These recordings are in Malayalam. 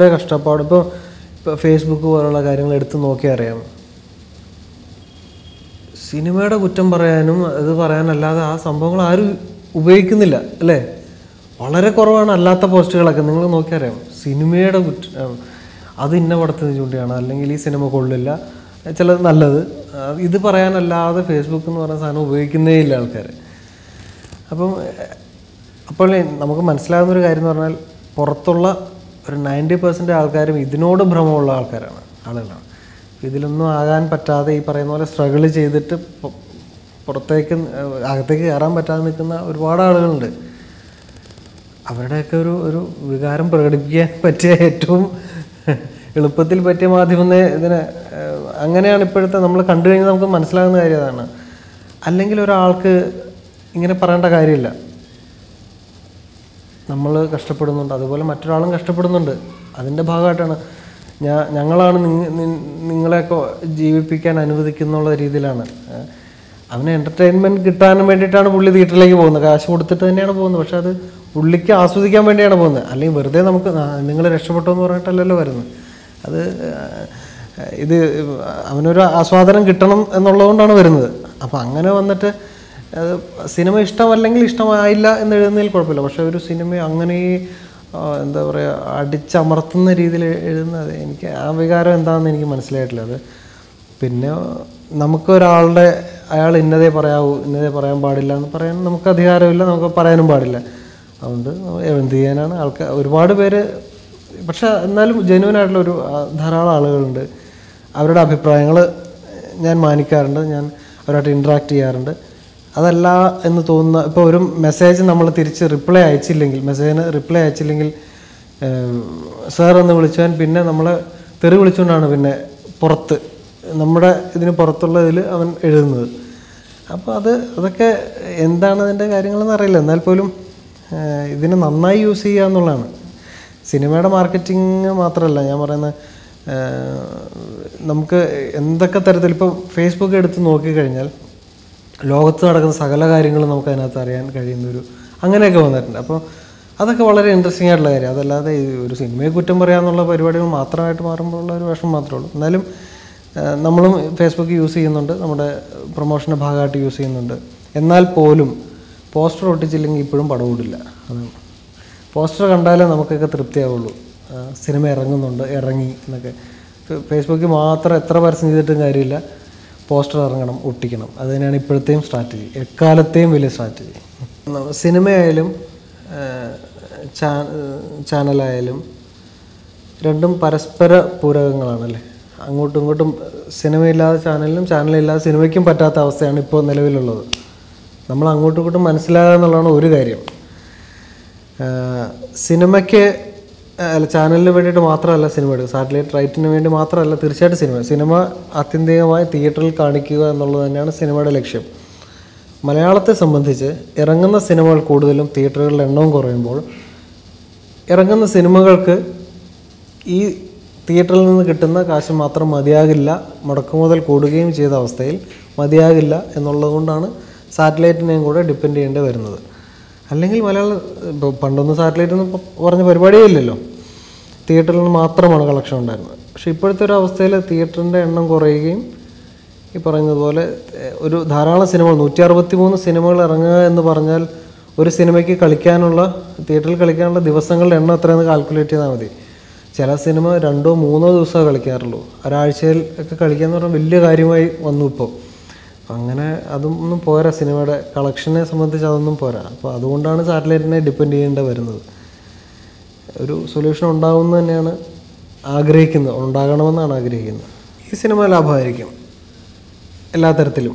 സിനിമയുടെ കഷ്ടപ്പാട് ഇപ്പോൾ ഇപ്പോൾ ഫേസ്ബുക്ക് പോലുള്ള കാര്യങ്ങൾ എടുത്ത് നോക്കിയാൽ അറിയാം സിനിമയുടെ കുറ്റം പറയാനും അത് പറയാനല്ലാതെ ആ സംഭവങ്ങൾ ആരും ഉപയോഗിക്കുന്നില്ല അല്ലേ വളരെ കുറവാണ് അല്ലാത്ത പോസ്റ്റുകളൊക്കെ നിങ്ങൾ നോക്കിയറിയാം സിനിമയുടെ കുറ്റം അത് ഇന്ന പടത്തിന് ചൂണ്ടിയാണ് അല്ലെങ്കിൽ ഈ സിനിമ കൊള്ളില്ല ചിലത് നല്ലത് ആ, ഇത് പറയാനല്ലാതെ ഫേസ്ബുക്ക് എന്ന് പറയുന്ന സാധനം ഉപയോഗിക്കുന്നേ ഇല്ല ആൾക്കാർ അപ്പം എഹ്, അപ്പോൾ നമുക്ക് മനസ്സിലാകുന്ന ഒരു കാര്യം എന്ന് പറഞ്ഞാൽ പുറത്തുള്ള ഒരു നയൻറ്റി പെർസെൻറ്റ് ആൾക്കാരും ഇതിനോട് ഭ്രമമുള്ള ആൾക്കാരാണ് ആളുകളാണ് ഇതിലൊന്നും ആകാൻ പറ്റാതെ ഈ പറയുന്ന പോലെ സ്ട്രഗിൾ ചെയ്തിട്ട് പൊ- പുറത്തേക്ക് ഏഹ്, അകത്തേക്ക് കയറാൻ പറ്റാതെ നിൽക്കുന്ന ഒരുപാട് ആളുകളുണ്ട് അവരുടെയൊക്കെ ഒരു ഒരു വികാരം പ്രകടിപ്പിക്കാൻ പറ്റിയ ഏറ്റവും എളുപ്പത്തിൽ പറ്റിയ മാധ്യമം ഇതിനെ ഏഹ്, അങ്ങനെയാണ് ഇപ്പോഴത്തെ നമ്മൾ കണ്ടു കഴിഞ്ഞാൽ നമുക്ക് മനസ്സിലാകുന്ന കാര്യം അതാണ് അല്ലെങ്കിൽ ഒരാൾക്ക് ഇങ്ങനെ പറയേണ്ട കാര്യമില്ല നമ്മൾ കഷ്ടപ്പെടുന്നുണ്ട് അതുപോലെ മറ്റൊരാളും കഷ്ടപ്പെടുന്നുണ്ട് അതിൻ്റെ ഭാഗമായിട്ടാണ് ഞാൻ ഞങ്ങളാണ് നിങ്ങ- നി- നിങ്ങളെയൊക്കെ ജീവിപ്പിക്കാൻ അനുവദിക്കുന്നുള്ള രീതിയിലാണ് ഏഹ് അവന് എൻ്റർടൈൻമെൻറ്റ് കിട്ടാനും വേണ്ടിയിട്ടാണ് പുള്ളി തിയേറ്ററിലേക്ക് പോകുന്നത് കാശ് കൊടുത്തിട്ട് തന്നെയാണ് പോകുന്നത് പക്ഷെ അത് പുള്ളിക്ക് ആസ്വദിക്കാൻ വേണ്ടിയാണ് പോകുന്നത് അല്ലെങ്കിൽ വെറുതെ നമുക്ക് നിങ്ങൾ രക്ഷപ്പെട്ടു എന്ന് പറഞ്ഞിട്ടല്ലല്ലോ വരുന്നത് അത് ഏഹ്, ഇത് അവനൊരു ആസ്വാദനം കിട്ടണം എന്നുള്ളതുകൊണ്ടാണ് വരുന്നത് അപ്പോൾ അങ്ങനെ വന്നിട്ട് അത് സിനിമ ഇഷ്ടമല്ലെങ്കിൽ ഇഷ്ടമായില്ല എന്ന് എഴുതുന്നതിൽ കുഴപ്പമില്ല പക്ഷെ ഒരു സിനിമ അങ്ങനെ ആ, എന്താ പറയുക അടിച്ചമർത്തുന്ന രീതിയിൽ എഴുതുന്നത് എനിക്ക് ആ വികാരം എന്താണെന്ന് എനിക്ക് മനസ്സിലായിട്ടില്ല അത് പിന്നെ നമുക്ക് ഒരാളുടെ അയാൾ ഇന്നതേ പറയാവൂ ഇന്നതേ പറയാൻ പാടില്ല എന്ന് പറയാൻ നമുക്ക് അധികാരമില്ല നമുക്ക് പറയാനും പാടില്ല അതുകൊണ്ട് എന്ത് ചെയ്യാനാണ് ആൾക്കാർ ഒരുപാട് പേര് പക്ഷെ എന്നാലും ജെന്യൂൻ ആയിട്ടുള്ള ഒരു ആ, ധാരാളം ആളുകളുണ്ട് അവരുടെ അഭിപ്രായങ്ങൾ ഞാൻ മാനിക്കാറുണ്ട് ഞാൻ അവരായിട്ട് ഇൻട്രാക്ട് ചെയ്യാറുണ്ട് അതല്ല എന്ന് തോന്നുന്ന ഇപ്പോൾ ഒരു മെസ്സേജ് നമ്മൾ തിരിച്ച് റിപ്ലൈ അയച്ചില്ലെങ്കിൽ മെസ്സേജിന് റിപ്ലൈ അയച്ചില്ലെങ്കിൽ സാർ എന്ന് വിളിച്ചാൽ പിന്നെ നമ്മളെ തെറി വിളിച്ചുകൊണ്ടാണ് പിന്നെ പുറത്ത് നമ്മുടെ ഇതിന് പുറത്തുള്ള ഇതിൽ അവൻ എഴുതുന്നത് അപ്പോൾ അത് അതൊക്കെ എന്താണ് അതിൻ്റെ കാര്യങ്ങളെന്ന് അറിയില്ല എന്നാൽ പോലും ഏഹ്, ഇതിനെ നന്നായി യൂസ് ചെയ്യുക എന്നുള്ളതാണ് സിനിമയുടെ മാർക്കറ്റിംഗ് മാത്രമല്ല ഞാൻ പറയുന്നത് ഏഹ്, നമുക്ക് എന്തൊക്കെ തരത്തിൽ ഇപ്പോൾ ഫേസ്ബുക്ക് എടുത്ത് നോക്കിക്കഴിഞ്ഞാൽ ലോകത്ത് നടക്കുന്ന സകല കാര്യങ്ങളും നമുക്ക് അതിനകത്ത് അറിയാൻ കഴിയുന്ന ഒരു അങ്ങനെയൊക്കെ വന്നിട്ടുണ്ട് അപ്പോൾ അതൊക്കെ വളരെ ഇൻട്രസ്റ്റിംഗ് ആയിട്ടുള്ള കാര്യം അതല്ലാതെ ഈ ഒരു സിനിമയെ കുറ്റം പറയാന്നുള്ള പരിപാടികൾ മാത്രമായിട്ട് മാറുമ്പോഴുള്ള ഒരു വിഷമം മാത്രമേ ഉള്ളൂ എന്നാലും ആ, നമ്മളും ഫേസ്ബുക്ക് യൂസ് ചെയ്യുന്നുണ്ട് നമ്മുടെ പ്രൊമോഷൻ്റെ ഭാഗമായിട്ട് യൂസ് ചെയ്യുന്നുണ്ട് എന്നാൽ പോലും പോസ്റ്റർ ഒട്ടിച്ചില്ലെങ്കിൽ ഇപ്പോഴും പടം ഓടില്ല അതാണ് പോസ്റ്റർ കണ്ടാലേ നമുക്കൊക്കെ തൃപ്തിയാവുള്ളൂ ആ, സിനിമ ഇറങ്ങുന്നുണ്ട് ഇറങ്ങി എന്നൊക്കെ ഫെ- ഫേസ്ബുക്കിൽ മാത്രം എത്ര പരസ്യം ചെയ്തിട്ടും കാര്യമില്ല പോസ്റ്റർ ഇറങ്ങണം ഒട്ടിക്കണം അത് തന്നെയാണ് ഇപ്പോഴത്തെയും സ്ട്രാറ്റജി എക്കാലത്തെയും വലിയ സ്ട്രാറ്റജി സിനിമയായാലും ആ, ചാ- ചാനലായാലും രണ്ടും പരസ്പര പൂരകങ്ങളാണല്ലേ അങ്ങോട്ടും ഇങ്ങോട്ടും സിനിമയില്ലാതെ ചാനലിനും ചാനലില്ലാതെ സിനിമയ്ക്കും പറ്റാത്ത അവസ്ഥയാണ് ഇപ്പോൾ നിലവിലുള്ളത് നമ്മൾ അങ്ങോട്ടും ഇങ്ങോട്ടും മനസ്സിലാകുക എന്നുള്ളതാണ് ഒരു കാര്യം ആഹ് സിനിമയ്ക്ക് അല്ല ചാനലിന് വേണ്ടിയിട്ട് മാത്രമല്ല സിനിമ എടുക്കുക സാറ്റലൈറ്റ് റൈറ്റിന് വേണ്ടി മാത്രമല്ല തീർച്ചയായിട്ടും സിനിമ സിനിമ ആത്യന്തികമായി തിയേറ്ററിൽ കാണിക്കുക എന്നുള്ളത് തന്നെയാണ് സിനിമയുടെ ലക്ഷ്യം മലയാളത്തെ സംബന്ധിച്ച് ഇറങ്ങുന്ന സിനിമകൾ കൂടുതലും തിയേറ്ററുകളുടെ എണ്ണവും കുറയുമ്പോൾ ഇറങ്ങുന്ന സിനിമകൾക്ക് ഈ തിയേറ്ററിൽ നിന്ന് കിട്ടുന്ന കാശ് മാത്രം മതിയാകില്ല മുടക്കുമുതൽ കൂടുകയും ചെയ്ത അവസ്ഥയിൽ മതിയാകില്ല എന്നുള്ളത് കൊണ്ടാണ് സാറ്റലൈറ്റിനെയും കൂടെ ഡിപ്പെൻഡ് ചെയ്യേണ്ടി വരുന്നത് അല്ലെങ്കിൽ മലയാളം ഇപ്പോൾ പണ്ടൊന്നും സാറ്റലൈറ്റ് ഒന്നും പ- പറഞ്ഞ പരിപാടിയേ ഇല്ലല്ലോ തിയേറ്ററിൽ നിന്ന് മാത്രമാണ് കളക്ഷൻ ഉണ്ടായിരുന്നത് പക്ഷേ ഇപ്പോഴത്തെ ഒരു അവസ്ഥയിൽ തിയേറ്ററിൻ്റെ എണ്ണം കുറയുകയും ഈ പറയുന്നതുപോലെ ഏഹ്, ഒരു ധാരാളം സിനിമകൾ നൂറ്റി അറുപത്തി മൂന്ന് സിനിമകൾ ഇറങ്ങുക എന്ന് പറഞ്ഞാൽ ഒരു സിനിമയ്ക്ക് കളിക്കാനുള്ള തിയേറ്ററിൽ കളിക്കാനുള്ള ദിവസങ്ങളുടെ എണ്ണം എത്രയെന്ന് കാൽക്കുലേറ്റ് ചെയ്താൽ മതി ചില സിനിമ രണ്ടോ മൂന്നോ ദിവസമേ കളിക്കാറുള്ളൂ ഒരാഴ്ചയിൽ ഒക്കെ കളിക്കാന്ന് പറഞ്ഞാൽ വലിയ കാര്യമായി വന്നു ഇപ്പോൾ അപ്പം അങ്ങനെ അതൊന്നും പോരാ സിനിമയുടെ കളക്ഷനെ സംബന്ധിച്ച് അതൊന്നും പോരാ അപ്പോൾ അതുകൊണ്ടാണ് സാറ്റലൈറ്റിനെ ഡിപ്പെൻഡ് ചെയ്യേണ്ടി വരുന്നത് ഒരു സൊല്യൂഷൻ ഉണ്ടാകുമെന്ന് തന്നെയാണ് ആഗ്രഹിക്കുന്നത് ഉണ്ടാകണമെന്നാണ് ആഗ്രഹിക്കുന്നത് ഈ സിനിമ ലാഭമായിരിക്കും എല്ലാ തരത്തിലും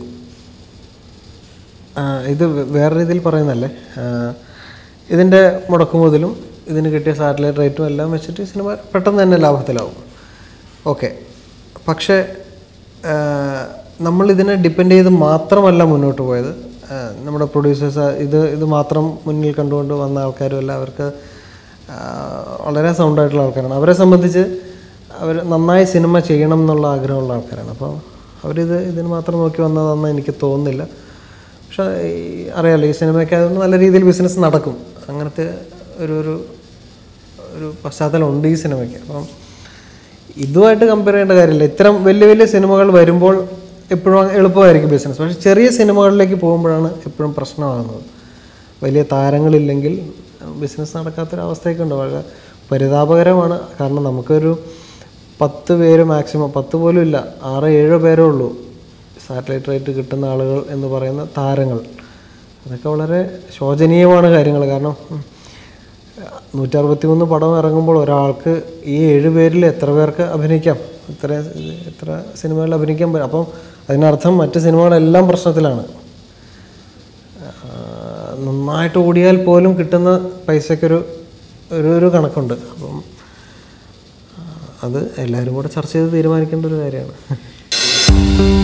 ആ, ഇത് വേ- വേറെ രീതിയിൽ പറയുന്നല്ലേ ആ, ഇതിൻ്റെ മുടക്കുമുതലും ഇതിന് കിട്ടിയ സാറ്റലൈറ്റ് റേറ്റും എല്ലാം വെച്ചിട്ട് ഈ സിനിമ പെട്ടെന്ന് തന്നെ ലാഭത്തിലാവും ഓക്കെ പക്ഷേ ആ, നമ്മൾ ഇതിനെ ഡിപ്പെൻഡ് ചെയ്ത് മാത്രമല്ല മുന്നോട്ട് പോയത് ആ, നമ്മുടെ പ്രൊഡ്യൂസേഴ്സ് ഇത് ഇത് മാത്രം മുന്നിൽ കണ്ടുകൊണ്ട് വന്ന ആൾക്കാരും എല്ലാം അവർക്ക് ആ, വളരെ സൗണ്ടായിട്ടുള്ള ആൾക്കാരാണ് അവരെ സംബന്ധിച്ച് അവർ നന്നായി സിനിമ ചെയ്യണം എന്നുള്ള ആഗ്രഹമുള്ള ആൾക്കാരാണ് അപ്പോൾ അവരിത് ഇതിന് മാത്രം നോക്കി വന്നതെന്ന് എനിക്ക് തോന്നുന്നില്ല പക്ഷേ ഈ അറിയാലോ ഈ സിനിമയ്ക്ക് അതുകൊണ്ട് നല്ല രീതിയിൽ ബിസിനസ് നടക്കും അങ്ങനത്തെ ഒരു ഒരു ഒരു പശ്ചാത്തലം ഉണ്ട് ഈ സിനിമയ്ക്ക് അപ്പം ഇതുമായിട്ട് കമ്പയർ ചെയ്യേണ്ട കാര്യമില്ല ഇത്തരം വലിയ വലിയ സിനിമകൾ വരുമ്പോൾ എപ്പോഴും എളുപ്പമായിരിക്കും ബിസിനസ് പക്ഷേ ചെറിയ സിനിമകളിലേക്ക് പോകുമ്പോഴാണ് എപ്പോഴും പ്രശ്നമാകുന്നത് വലിയ താരങ്ങളില്ലെങ്കിൽ ബിസിനസ് നടക്കാത്തൊരവസ്ഥയൊക്കെ ഉണ്ട് വളരെ പരിതാപകരമാണ് കാരണം നമുക്കൊരു പത്ത് പേര് മാക്സിമം പത്ത് പോലും ഇല്ല ആറ് ഏഴോ പേരേ ഉള്ളൂ സാറ്റലൈറ്റ് റേറ്റ് കിട്ടുന്ന ആളുകൾ എന്ന് പറയുന്ന താരങ്ങൾ അതൊക്കെ വളരെ ശോചനീയമാണ് കാര്യങ്ങൾ കാരണം ഉം, നൂറ്ററുപത്തി മൂന്ന് പടം ഇറങ്ങുമ്പോൾ ഒരാൾക്ക് ഈ ഏഴ് പേരിൽ എത്ര പേർക്ക് അഭിനയിക്കാം എത്ര എത്ര സിനിമകളിൽ അഭിനയിക്കാൻ പറ്റും അപ്പം അതിനർത്ഥം മറ്റ് സിനിമകളെല്ലാം പ്രശ്നത്തിലാണ് ആ, നന്നായിട്ട് ഓടിയാൽ പോലും കിട്ടുന്ന പൈസയ്ക്കൊരു ഒരു ഒരു കണക്കുണ്ട് അപ്പം ആ, അത് എല്ലാവരും കൂടെ ചർച്ച ചെയ്ത് തീരുമാനിക്കേണ്ട ഒരു കാര്യമാണ്